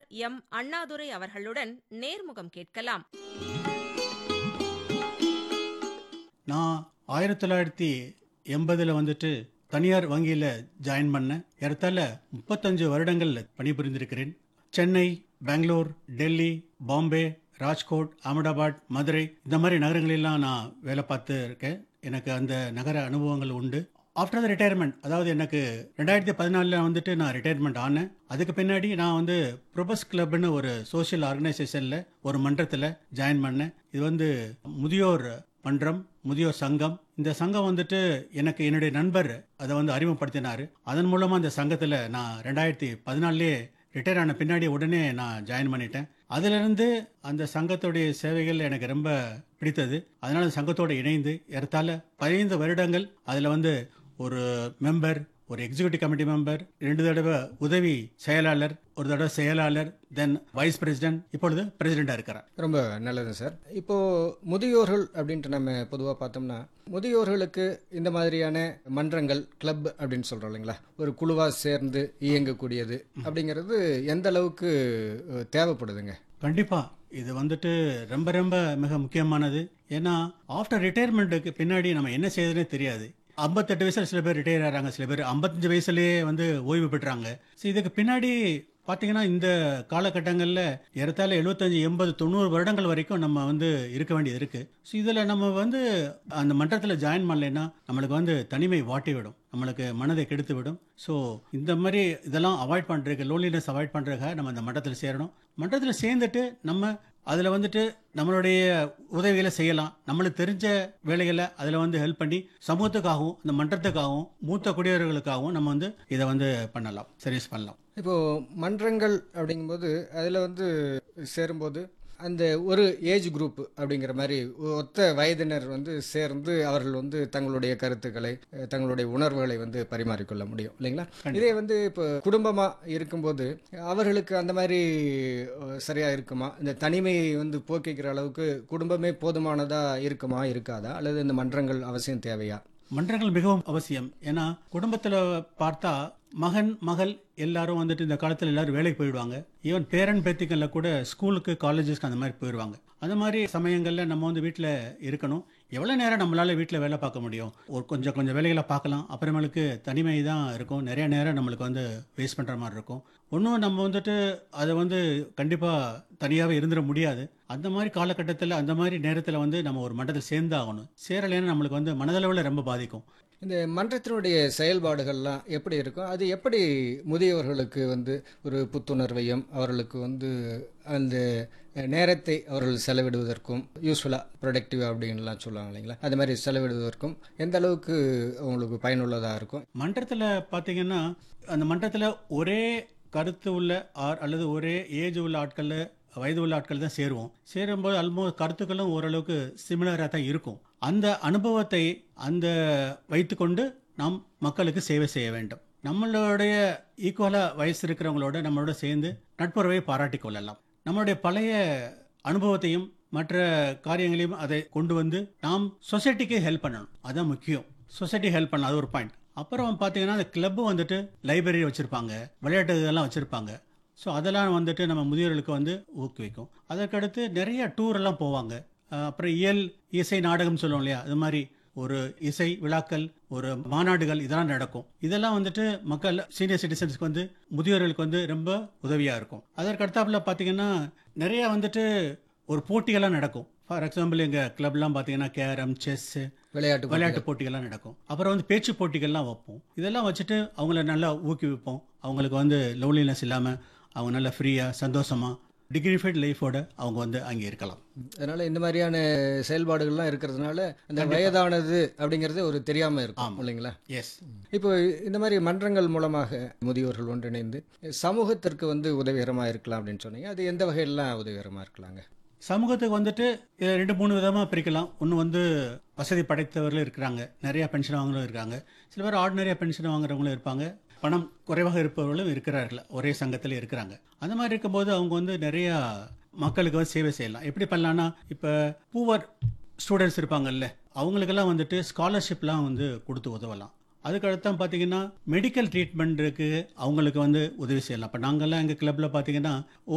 M Annadurai அவர்களுடன் நேர்முகம் கேட்கலாம் நான் ஆயிரத்தி தொள்ளாயிரத்தி எண்பதில் வந்துட்டு தனியார் வங்கியில் ஜாயின் பண்ணேன் ஏறத்தாழ முப்பத்தஞ்சு வருடங்கள் பணிபுரிந்திருக்கிறேன் சென்னை பெங்களூர் டெல்லி பாம்பே ராஜ்கோட் அகமதாபாத் மதுரை இந்த மாதிரி நகரங்களெல்லாம் நான் வேலை பார்த்து இருக்கேன் எனக்கு அந்த நகர அனுபவங்கள் உண்டு ஆஃப்டர் த ரிட்டையர்மெண்ட் அதாவது எனக்கு ரெண்டாயிரத்தி பதினாலில் வந்துட்டு நான் ரிட்டையர்மெண்ட் ஆனேன் அதுக்கு பின்னாடி நான் வந்து ப்ரொபஸ் கிளப்னு ஒரு சோஷியல் ஆர்கனைசேஷனில் ஒரு மன்றத்தில் ஜாயின் பண்ணேன் இது வந்து முதியோர் மன்றம் முதியோர் சங்கம் இந்த சங்கம் வந்துட்டு எனக்கு என்னுடைய நண்பர் அதை வந்து அறிமுகப்படுத்தினார் அதன் மூலமாக இந்த சங்கத்தில் நான் ரெண்டாயிரத்தி பதினாலே ரிட்டையர் ஆன பின்னாடி உடனே நான் ஜாயின் பண்ணிட்டேன் அதிலிருந்து அந்த சங்கத்துடைய சேவைகள் எனக்கு ரொம்ப பிடித்தது அதனால அந்த சங்கத்தோடு இணைந்து ஏறத்தாழ பதினைந்து வருடங்கள் அதில் வந்து ஒரு மெம்பர் ஒரு எக்ஸிக்யூட்டிவ் கமிட்டி மெம்பர் ரெண்டு தடவை உதவி செயலாளர் ஒரு தடவை செயலாளர் தென் வைஸ் பிரசிடென்ட் இப்பொழுது பிரசிடெண்டாக இருக்கிறார் ரொம்ப நல்லது சார் இப்போ முதியோர்கள் அப்படின்ட்டு நம்ம பொதுவாக பார்த்தோம்னா முதியோர்களுக்கு இந்த மாதிரியான மன்றங்கள் கிளப் அப்படின்னு சொல்றோம் இல்லைங்களா ஒரு குழுவாக சேர்ந்து இயங்கக்கூடியது அப்படிங்கிறது எந்த அளவுக்கு அஹ், தேவைப்படுதுங்க கண்டிப்பா இது வந்துட்டு ரொம்ப ரொம்ப மிக முக்கியமானது ஏன்னா ஆஃப்டர் ரிட்டையர்மெண்ட்டுக்கு பின்னாடி நம்ம என்ன செய்யறதுனே தெரியாது ஐம்பத்தெட்டு வயசுல சில பேர் ரிட்டையர் ஆகிறாங்க சில பேர் ஐம்பத்தஞ்சு வயசுலயே வந்து ஓய்வு பெற்றாங்க ஸோ இதுக்கு பின்னாடி பார்த்தீங்கன்னா இந்த காலகட்டங்களில் ஏறத்தாழ எழுபத்தஞ்சு எண்பது தொண்ணூறு வருடங்கள் வரைக்கும் நம்ம வந்து இருக்க வேண்டியது இருக்கு ஸோ இதில் நம்ம வந்து அந்த மன்றத்தில் ஜாயின் பண்ணலைன்னா நம்மளுக்கு வந்து தனிமை வாட்டி விடும் நம்மளுக்கு மனதை கெடுத்து விடும் ஸோ இந்த மாதிரி இதெல்லாம் அவாய்ட் பண்ணுறதுக்கு லோன்லினஸ் அவாய்ட் பண்ணுறதுக்காக நம்ம அந்த மன்றத்தில் சேரணும் மன்றத்தில் சேர்ந்துட்டு நம்ம அதில் வந்துட்டு நம்மளுடைய உதவிகளை செய்யலாம் நம்மளுக்கு தெரிஞ்ச வேலைகளை அதில் வந்து ஹெல்ப் பண்ணி சமூகத்துக்காகவும் இந்த மன்றத்துக்காகவும் மூத்த குடியவர்களுக்காகவும் நம்ம வந்து இதை வந்து பண்ணலாம் சர்வீஸ் பண்ணலாம் இப்போ மன்றங்கள் அப்படிங்கும்போது அதில் வந்து சேரும்போது அந்த ஒரு ஏஜ் குரூப் அப்படிங்கிற மாதிரி ஒத்த வயதினர் வந்து சேர்ந்து அவர்கள் வந்து தங்களுடைய கருத்துக்களை அஹ், தங்களுடைய உணர்வுகளை வந்து பரிமாறிக்கொள்ள முடியும் இல்லைங்களா இதே வந்து இப்போ குடும்பமாக இருக்கும்போது அவர்களுக்கு அந்த மாதிரி அஹ், சரியா இருக்குமா இந்த தனிமையை வந்து போக்கிக்கிற அளவுக்கு குடும்பமே போதுமானதா இருக்குமா இருக்காதா அல்லது இந்த மன்றங்கள் அவசியம் தேவையா மன்றங்கள் மிகவும் அவசியம் ஏன்னா குடும்பத்தில் பார்த்தா மகன் மகள் எல்லாரும் வந்துட்டு இந்த காலத்தில் எல்லாரும் வேலைக்கு போயிடுவாங்க ஈவன் பேரன் பேத்திகளில் கூட ஸ்கூலுக்கு காலேஜஸ்க்கு அந்த மாதிரி போயிடுவாங்க அந்த மாதிரி சமயங்களில் நம்ம வந்து வீட்டில் இருக்கணும் எவ்வளோ நேரம் நம்மளால வீட்டில் வேலை பார்க்க முடியும் ஒரு கொஞ்சம் கொஞ்சம் வேலைகளை பார்க்கலாம் அப்புறமேலுக்கு தனிமை தான் இருக்கும் நிறைய நேரம் நம்மளுக்கு வந்து வேஸ்ட் பண்ணுற மாதிரி இருக்கும் ஒன்றும் நம்ம வந்துட்டு அதை வந்து கண்டிப்பாக தனியாகவே இருந்துட முடியாது அந்த மாதிரி காலகட்டத்தில் அந்த மாதிரி நேரத்தில் வந்து நம்ம ஒரு மண்டலத்தில் சேர்ந்து ஆகணும் சேரலைன்னா நம்மளுக்கு வந்து மனதளவில் ரொம்ப பாதிக்கும் இந்த மன்றத்தினுடைய செயல்பாடுகள்லாம் எப்படி இருக்கும் அது எப்படி முதியவர்களுக்கு வந்து ஒரு புத்துணர்வையும் அவர்களுக்கு வந்து அந்த நேரத்தை அவர்கள் செலவிடுவதற்கும் யூஸ்ஃபுல்லாக ப்ரொடக்டிவ் அப்படின்லாம் சொல்லுவாங்க இல்லைங்களா அது மாதிரி செலவிடுவதற்கும் எந்த அளவுக்கு அவங்களுக்கு பயனுள்ளதாக இருக்கும் மன்றத்தில் பார்த்தீங்கன்னா அந்த மன்றத்தில் ஒரே கருத்து உள்ள ஆர் அல்லது ஒரே ஏஜ் உள்ள ஆட்களில் வயது உள்ள ஆட்கள் தான் சேருவோம் சேரும்போது ஆல்மோஸ்ட் கருத்துக்களும் ஓரளவுக்கு சிமிலராக தான் இருக்கும் அந்த அனுபவத்தை அந்த வைத்துக்கொண்டு நாம் மக்களுக்கு சேவை செய்ய வேண்டும் நம்மளுடைய ஈக்குவலாக வயசு இருக்கிறவங்களோட நம்மளோட சேர்ந்து நட்புறவை பாராட்டிக் கொள்ளலாம் நம்மளுடைய பழைய அனுபவத்தையும் மற்ற காரியங்களையும் அதை கொண்டு வந்து நாம் சொசைட்டிக்கு ஹெல்ப் பண்ணணும் அதான் முக்கியம் சொசைட்டி ஹெல்ப் பண்ணலாம் அது ஒரு பாயிண்ட் அப்புறம் பார்த்தீங்கன்னா அந்த கிளப்பு வந்துட்டு லைப்ரரி வச்சுருப்பாங்க விளையாட்டு இதெல்லாம் வச்சுருப்பாங்க ஸோ அதெல்லாம் வந்துட்டு நம்ம முதியோர்களுக்கு வந்து ஊக்குவிக்கும் அதற்கடுத்து நிறைய டூர் எல்லாம் போவாங்க அஹ் அப்புறம் இயல் இசை நாடகம் சொல்லுவோம் இல்லையா அது மாதிரி ஒரு இசை விழாக்கள் ஒரு மாநாடுகள் இதெல்லாம் நடக்கும் இதெல்லாம் வந்துட்டு மக்கள் சீனியர் சிட்டிசன்ஸ்க்கு வந்து முதியோர்களுக்கு வந்து ரொம்ப உதவியா இருக்கும் அதற்கு அடுத்தாப்புல பார்த்தீங்கன்னா நிறைய வந்துட்டு ஒரு போட்டிகள்லாம் நடக்கும் ஃபார் எக்ஸாம்பிள் எங்க கிளப்லாம் பார்த்தீங்கன்னா கேரம் செஸ் விளையாட்டு விளையாட்டு போட்டிகள்லாம் நடக்கும் அப்புறம் வந்து பேச்சு போட்டிகள்லாம் வைப்போம் இதெல்லாம் வச்சுட்டு அவங்கள நல்லா ஊக்குவிப்போம் அவங்களுக்கு வந்து லவ்லினஸ் இல்லாமல் அவங்க நல்லா ஃப்ரீயாக சந்தோஷமாக டிகிரிஃபைட் லைஃபோட அவங்க வந்து அங்கே இருக்கலாம் அதனால இந்த மாதிரியான செயல்பாடுகள்லாம் இருக்கிறதுனால அந்த வயதானது அப்படிங்கிறது ஒரு தெரியாமல் இருக்கும் இல்லைங்களா எஸ் இப்போ இந்த மாதிரி மன்றங்கள் மூலமாக முதியோர்கள் ஒன்றிணைந்து சமூகத்திற்கு வந்து உதவிகரமாக இருக்கலாம் அப்படின்னு சொன்னீங்க அது எந்த வகையிலாம் உதவிகரமாக இருக்கலாங்க சமூகத்துக்கு வந்துட்டு இதை ரெண்டு மூணு விதமாக பிரிக்கலாம் ஒன்று வந்து வசதி படைத்தவர்களும் இருக்கிறாங்க நிறைய பென்ஷன் வாங்குறவங்களும் இருக்காங்க சில பேர் ஆர்டினரியாக பென்ஷன் வாங்குறவங்களும் இருப்பாங்க பணம் குறைவாக இருப்பவர்களும் இருக்கிறார்கள் ஒரே சங்கத்தில் இருக்கிறாங்க அந்த மாதிரி இருக்கும்போது அவங்க வந்து நிறைய மக்களுக்கு வந்து சேவை செய்யலாம் எப்படி பண்ணலான்னா இப்போ பூவர் ஸ்டூடெண்ட்ஸ் இருப்பாங்கல்ல அவங்களுக்கெல்லாம் வந்துட்டு ஸ்காலர்ஷிப்லாம் வந்து கொடுத்து உதவலாம் அதுக்கு அடுத்து பார்த்தீங்கன்னா மெடிக்கல் ட்ரீட்மெண்ட்டுக்கு அவங்களுக்கு வந்து உதவி செய்யலாம் இப்போ நாங்கள்லாம் எங்கள் கிளப்பில் பார்த்தீங்கன்னா